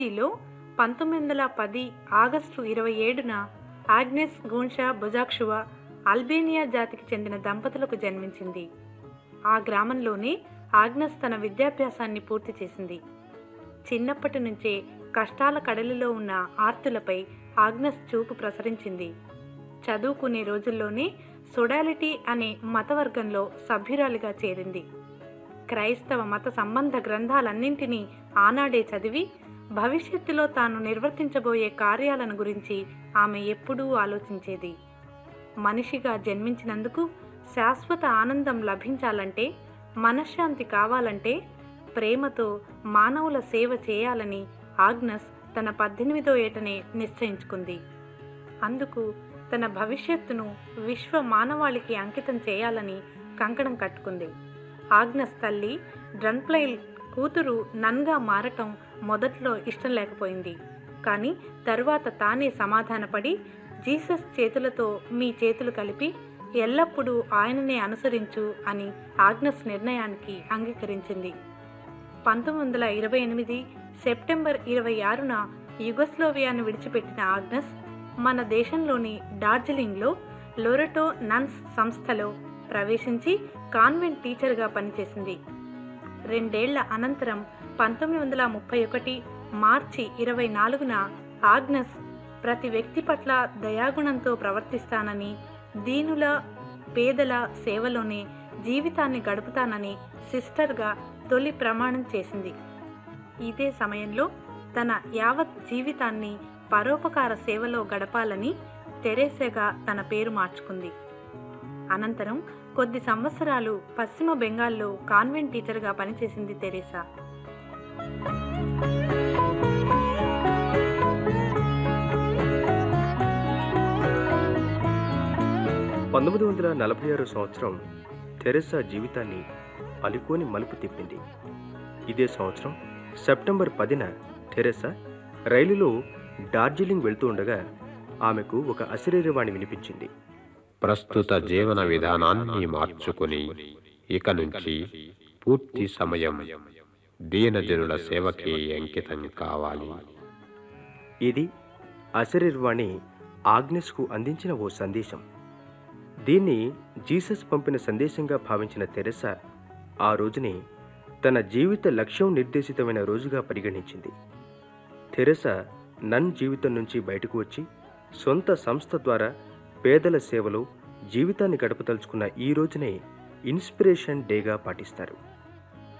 లో పంతొమ్మిది వందల పది ఆగస్టు ఇరవై ఏడున ఆగ్నెస్ గూన్షా బొజాక్షువా అల్బేనియా జాతికి చెందిన దంపతులకు జన్మించింది ఆ గ్రామంలోనే ఆగ్నస్ తన విద్యాభ్యాసాన్ని పూర్తి చేసింది చిన్నప్పటి నుంచే కష్టాల కడలిలో ఉన్న ఆర్తులపై ఆగ్నస్ చూపు ప్రసరించింది చదువుకునే రోజుల్లోనే సొడాలిటీ అనే మతవర్గంలో సభ్యురాలిగా చేరింది క్రైస్తవ మత సంబంధ గ్రంథాలన్నింటినీ ఆనాడే చదివి భవిష్యత్తులో తాను నిర్వర్తించబోయే కార్యాలను గురించి ఆమె ఎప్పుడూ ఆలోచించేది మనిషిగా జన్మించినందుకు శాశ్వత ఆనందం లభించాలంటే మనశ్శాంతి కావాలంటే ప్రేమతో మానవుల సేవ చేయాలని ఆగ్నస్ తన పద్దెనిమిదో ఏటనే నిశ్చయించుకుంది అందుకు తన భవిష్యత్తును విశ్వ మానవాళికి అంకితం చేయాలని కంకణం కట్టుకుంది ఆగ్నస్ తల్లి డ్రన్ప్లైల్ కూతురు నన్గా మారటం మొదట్లో ఇష్టం లేకపోయింది కానీ తరువాత తానే సమాధానపడి జీసస్ చేతులతో మీ చేతులు కలిపి ఎల్లప్పుడూ ఆయననే అనుసరించు అని ఆగ్నస్ నిర్ణయానికి అంగీకరించింది పంతొమ్మిది వందల ఇరవై ఎనిమిది సెప్టెంబర్ ఇరవై ఆరున యుగస్లోవియాను విడిచిపెట్టిన ఆగ్నస్ మన దేశంలోని డార్జిలింగ్లో లోరెటో నన్స్ సంస్థలో ప్రవేశించి కాన్వెంట్ టీచర్గా పనిచేసింది రెండేళ్ల అనంతరం పంతొమ్మిది వందల ముప్పై ఒకటి మార్చి ఇరవై నాలుగున ఆగ్నస్ ప్రతి వ్యక్తి పట్ల దయాగుణంతో ప్రవర్తిస్తానని దీనుల పేదల సేవలోనే జీవితాన్ని గడుపుతానని సిస్టర్గా తొలి ప్రమాణం చేసింది ఇదే సమయంలో తన యావత్ జీవితాన్ని పరోపకార సేవలో గడపాలని తెరేసేగా తన పేరు మార్చుకుంది అనంతరం కొద్ది సంవత్సరాలు పశ్చిమ బెంగాల్లో కాన్వెంట్ టీచర్గా పనిచేసింది తెరేసా పంతొమ్మిది వందల నలభై ఆరో సంవత్సరం తెరెసా జీవితాన్ని అనుకోని మలుపు తిప్పింది ఇదే సంవత్సరం సెప్టెంబర్ పదిన తెరెసా రైలులో డార్జిలింగ్ వెళ్తూ ఉండగా ఆమెకు ఒక అశరీరవాణి వినిపించింది ప్రస్తుత జీవన విధానాన్ని మార్చుకుని ఇక నుంచి పూర్తి సమయం దీనజనుల సేవకి అంకితం కావాలి ఇది అశరీరవాణి ఆగ్నెస్కు అందించిన ఓ సందేశం దీన్ని జీసస్ పంపిన సందేశంగా భావించిన తెరెసా ఆ రోజుని తన జీవిత లక్ష్యం నిర్దేశితమైన రోజుగా పరిగణించింది తెరెసా నన్ జీవితం నుంచి బయటకు వచ్చి సొంత సంస్థ ద్వారా పేదల సేవలో జీవితాన్ని గడపదలుచుకున్న ఈ రోజునే ఇన్స్పిరేషన్ డేగా పాటిస్తారు